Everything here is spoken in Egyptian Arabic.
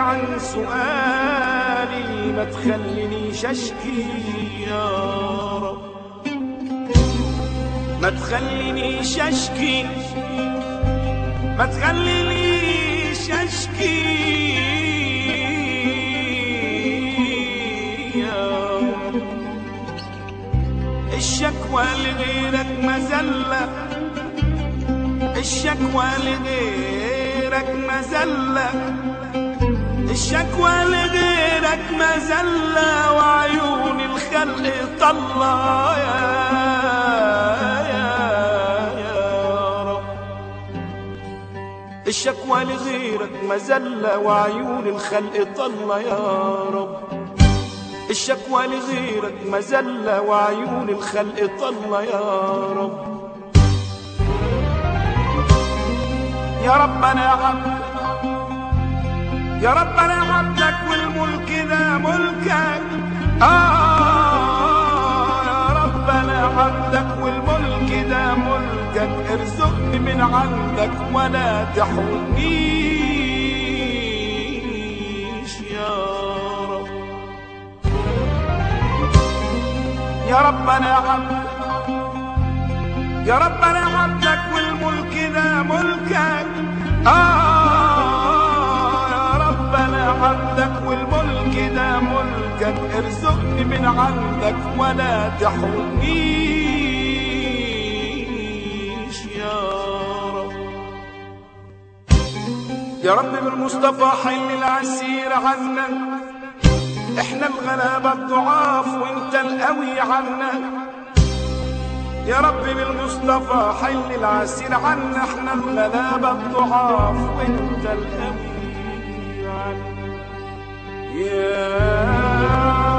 عن سؤالي ما تخلينيش اشكي يا رب ما تخلينيش اشكي ما تخلينيش اشكي يا رب الشكوى لغيرك مزلة الشكوى لغيرك مزلة الشكوى لغيرك مزلة وعيون الخلق طلع يا يا يا رب الشكوى لغيرك مزلة وعيون الخلق طلع يا رب الشكوى لغيرك مزلة وعيون الخلق طلع يا رب يا رب انا عبدك يا رب انا عبدك والملك ده ملكك آه يا رب انا عبدك والملك ده ملكك ارزقني من عندك ولا تحرمنيش يا رب يا رب انا عبدك يا رب انا عبدك والملك ده ملكك آه يا رب انا عبدك والملك ده ملكك ارزقني من عندك ولا تحرمنيش يا رب يا رب بالمصطفى حل العسير عنا احنا الغلابة الضعاف وانت القوي عنا يا رب بالمصطفى حل العسير عنا احنا الغلابة الضعاف وانت القوي عنا يا